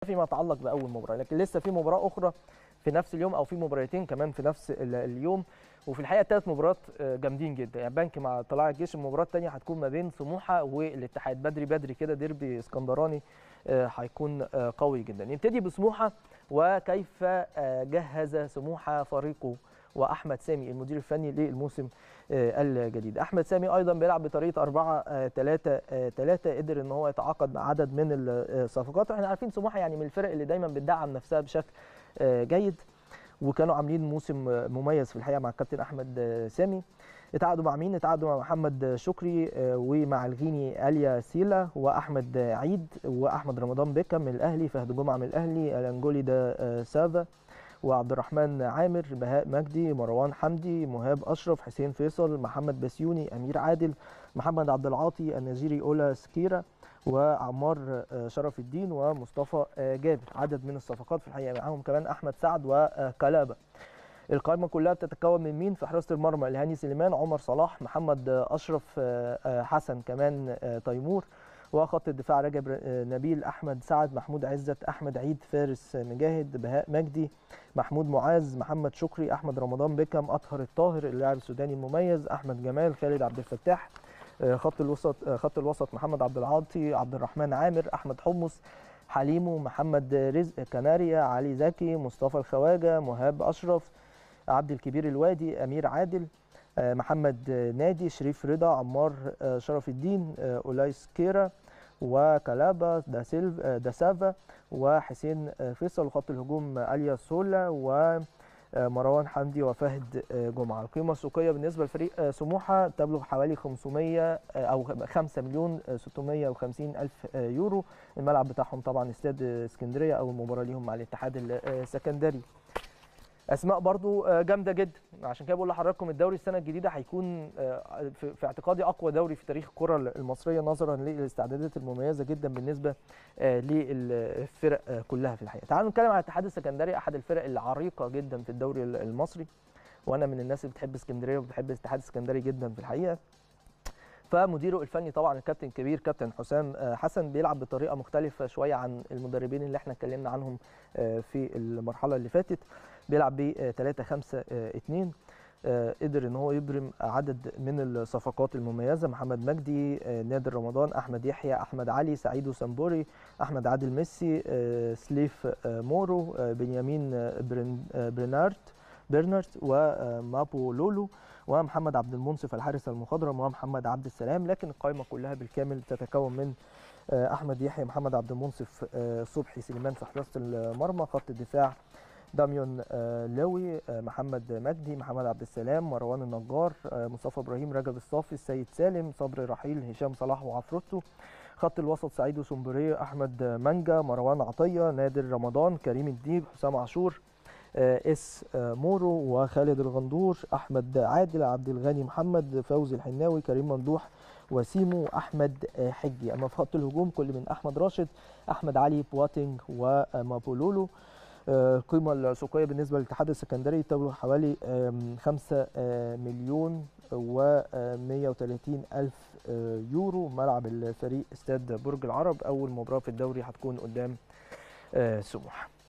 فيما يتعلق باول مباراه لكن لسه في مباراه اخرى في نفس اليوم او في مباراتين كمان في نفس ال- اليوم وفي الحقيقه الثلاث مباريات آه، جامدين جدا يعني بنك مع طلائع الجيش المباراه الثانيه هتكون ما بين سموحه والاتحاد بدري بدري كده ديربي اسكندراني آه، هيكون آه، قوي جدا نبتدي بسموحه وكيف آه، جهز سموحه فريقه واحمد سامي المدير الفني للموسم آه، الجديد احمد سامي ايضا بيلعب بطريقه 4 3 3 قدر ان هو يتعاقد مع عدد من الصفقات واحنا عارفين سموحه يعني من الفرق اللي دايما بتدعم نفسها بشكل آه، جيد وكانوا عاملين موسم آه، مميز في الحقيقه مع الكابتن احمد آه، سامي اتعاقدوا مع مين اتعاقدوا مع محمد شكري آه، ومع الغيني اليا سيلا واحمد عيد واحمد رمضان بيكم من الاهلي فهد جمعه من الاهلي الانجولي ده آه، سافا وعبد الرحمن عامر بهاء مجدي مروان حمدي مهاب اشرف حسين فيصل محمد بسيوني امير عادل محمد عبد العاطي النيجيري اولا سكيرا وعمار آه، شرف الدين ومصطفى آه، جابر عدد من الصفقات في الحقيقه معاهم كمان احمد سعد وكلابه القائمه كلها بتتكون من مين في حراسه المرمى الهاني سليمان عمر صلاح محمد آه، اشرف آه، آه، حسن كمان آه، تيمور وخط الدفاع رجب آه، نبيل احمد سعد محمود عزت احمد عيد فارس آه، مجاهد بهاء مجدي محمود معاذ محمد شكري احمد رمضان بكم اطهر الطاهر اللاعب السوداني المميز احمد جمال خالد عبد الفتاح آه، خط الوسط آه، خط الوسط محمد عبد العاطي عبد الرحمن عامر احمد حمص حليمو محمد رزق كناريا علي زكي مصطفى الخواجه مهاب اشرف عبد الكبير الوادي امير عادل آه، محمد نادي شريف رضا عمار آه، شرف الدين آه، اولايس كيرا وكلابا دا سيلف آه، دا سافا وحسين آه، فيصل وخط الهجوم آه، اليا سولا ومروان حمدي وفهد آه، جمعه القيمه السوقيه بالنسبه لفريق آه، سموحه تبلغ حوالي 500 آه، او 5 مليون آه، 650 الف آه، يورو الملعب بتاعهم طبعا استاد آه، اسكندريه اول مباراه ليهم مع الاتحاد السكندري اسماء برضو آه، جامده جدا عشان كده بقول لحضراتكم الدوري السنه الجديده هيكون آه، في في اعتقادي اقوى دوري في تاريخ الكره المصريه نظرا للاستعدادات المميزه جدا بالنسبه آه، للفرق آه، كلها في الحقيقه تعالوا نتكلم عن الاتحاد السكندري احد الفرق العريقه جدا في الدوري المصري وانا من الناس اللي بتحب اسكندريه وبتحب الاتحاد السكندري جدا في الحقيقه فمديره الفني طبعا الكابتن الكبير كابتن حسام آه، حسن بيلعب بطريقه مختلفه شويه عن المدربين اللي احنا اتكلمنا عنهم آه، في المرحله اللي فاتت بيلعب ب 3 5 2 قدر ان هو يبرم عدد من الصفقات المميزه محمد مجدي آه، نادر رمضان احمد يحيى احمد علي سعيدو سامبوري احمد عادل ميسي آه، سليف آه، مورو آه، بنيامين آه، برن- آه، برنارد برنارد ومابو لولو ومحمد عبد المنصف الحارس المخضرم ومحمد عبد السلام لكن القائمه كلها بالكامل تتكون من آه، احمد يحيى محمد عبد المنصف آه، صبحي سليمان في حراسه المرمى خط الدفاع داميون آه، لوي آه، محمد مجدي محمد عبد السلام مروان النجار آه، مصطفى ابراهيم رجب الصافي السيد سالم صبري رحيل هشام صلاح وعفروتو خط الوسط سعيد سومبري احمد منجا مروان عطيه نادر رمضان كريم الديب حسام عاشور آه، اس آه، مورو وخالد الغندور احمد عادل عبد الغني محمد فوزي الحناوي كريم ممدوح وسيمو احمد آه، حجي اما في خط الهجوم كل من احمد راشد احمد علي بواتينج ومابولولو آه، القيمه السوقيه بالنسبه للاتحاد السكندري تبلغ حوالي 5 مليون و 130 الف آه، يورو ملعب الفريق استاد برج العرب اول مباراه في الدوري هتكون قدام آه، سموحه